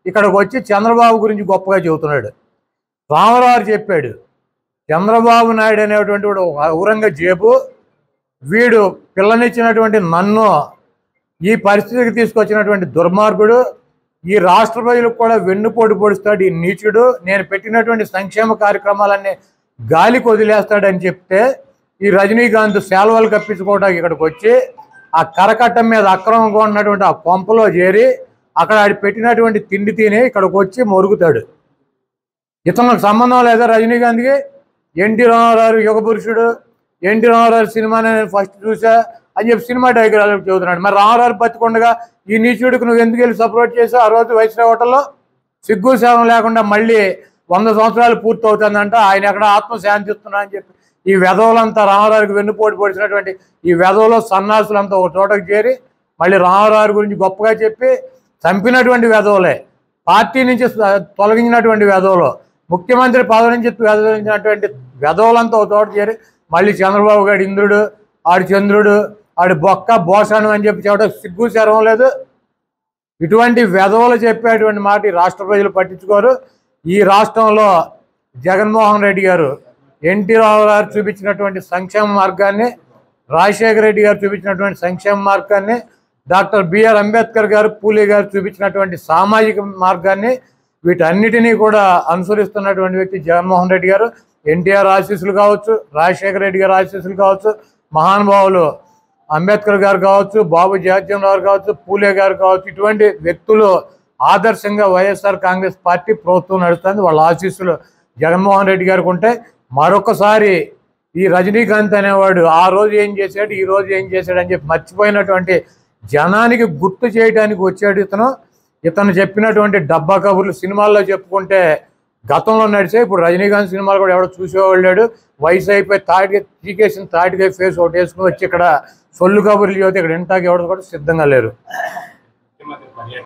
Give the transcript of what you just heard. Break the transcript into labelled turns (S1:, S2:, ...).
S1: ఇక్కడికి వచ్చి చంద్రబాబు గురించి గొప్పగా చెబుతున్నాడు రామరావు చెప్పాడు చంద్రబాబు నాయుడు అనేటువంటి వాడు ఒక ఔరంగజేబు వీడు పిల్లనిచ్చినటువంటి నన్ను ఈ పరిస్థితికి తీసుకొచ్చినటువంటి దుర్మార్గుడు ఈ రాష్ట్ర ప్రజలకు కూడా వెన్నుపోటు పొడుస్తాడు ఈ నీచుడు నేను పెట్టినటువంటి సంక్షేమ కార్యక్రమాలన్నీ గాలికి వదిలేస్తాడని చెప్తే ఈ రజనీకాంత్ సేలవలు కప్పించుకోవడానికి ఇక్కడికి వచ్చి ఆ కరకట్టం మీద అక్రమంగా ఉన్నటువంటి ఆ కొంపలో చేరి అక్కడ ఆడి పెట్టినటువంటి తిండి తిని ఇక్కడికి వచ్చి మొరుగుతాడు ఇతనికి సంబంధం లేదా రజనీకాంత్కి ఎన్టీ రామారావు యుగ పురుషుడు ఎన్టీ రామారావు సినిమా నేను ఫస్ట్ చూసా అని చెప్పి సినిమా డైగ్రాలు చెబుతున్నాడు మరి రామారావు బతికుండగా ఈ నీచుడికి నువ్వు ఎందుకు వెళ్ళి సపోర్ట్ చేసావు ఆ రోజు వైస్రాయ్ హోటల్లో సిగ్గు సేవం లేకుండా మళ్ళీ వంద సంవత్సరాలు పూర్తి అవుతుందంట ఆయన ఎక్కడ ఆత్మ శాంతిస్తున్నా అని చెప్పి ఈ వెధవులంతా రామారావుకి వెన్నుపోటు పొడిచినటువంటి ఈ వెధవులో సన్నాసులంతా ఒక చోటకు చేరి మళ్ళీ రామారావు గురించి గొప్పగా చెప్పి చంపినటువంటి వెధవులే పార్టీ నుంచి స- తొలగించినటువంటి వెధవులు ముఖ్యమంత్రి పదవి నుంచి వెదవించినటువంటి వెధవులంతా ఒక చోట చేరి మళ్ళీ చంద్రబాబు గారి ఇంద్రుడు ఆడు చంద్రుడు ఆడు బొక్క బోషాను అని చెప్పి చెప్పడం సిగ్గు శరం లేదు ఇటువంటి వెధవలు చెప్పేటువంటి మాట ఈ రాష్ట్ర ప్రజలు పట్టించుకోరు ఈ రాష్ట్రంలో జగన్మోహన్ రెడ్డి గారు ఎన్టీ రావు గారు చూపించినటువంటి సంక్షేమ మార్గాన్ని రాజశేఖర రెడ్డి గారు చూపించినటువంటి సంక్షేమ మార్గాన్ని డాక్టర్ బిఆర్ అంబేద్కర్ గారు పూలే గారు చూపించినటువంటి సామాజిక మార్గాన్ని వీటన్నిటినీ కూడా అనుసరిస్తున్నటువంటి వ్యక్తి జగన్మోహన్ రెడ్డి గారు ఎన్టీఆర్ ఆశీస్సులు కావచ్చు రాజశేఖర రెడ్డి గారు ఆశీస్సులు కావచ్చు మహానుభావులు అంబేద్కర్ గారు కావచ్చు బాబు జగజ్జన్ రావు కావచ్చు పూలే గారు కావచ్చు ఇటువంటి వ్యక్తులు ఆదర్శంగా వైఎస్ఆర్ కాంగ్రెస్ పార్టీ ప్రభుత్వం నడుస్తుంది వాళ్ళ ఆశీస్సులు జగన్మోహన్ రెడ్డి గారికి ఉంటే మరొకసారి ఈ రజనీకాంత్ అనేవాడు ఆ రోజు ఏం చేశాడు ఈ రోజు ఏం చేశాడు అని చెప్పి మర్చిపోయినటువంటి జనానికి గుర్తు చేయడానికి వచ్చాడు ఇతను ఇతను చెప్పినటువంటి డబ్బా కబుర్లు సినిమాల్లో చెప్పుకుంటే గతంలో నడిచే ఇప్పుడు రజనీకాంత్ సినిమాలు కూడా ఎవడో చూసేవాళ్ళు లేడు వయసు అయిపోయి తాటిగా చీకేసిన తాటిగా ఫేస్ ఒకటి వేసుకుని వచ్చి ఇక్కడ సొల్లు కబుర్లు చదివితే ఇక్కడ ఇంటాకి ఎవరు కూడా సిద్ధంగా లేరు
S2: ముఖ్యమంత్రి పర్యటన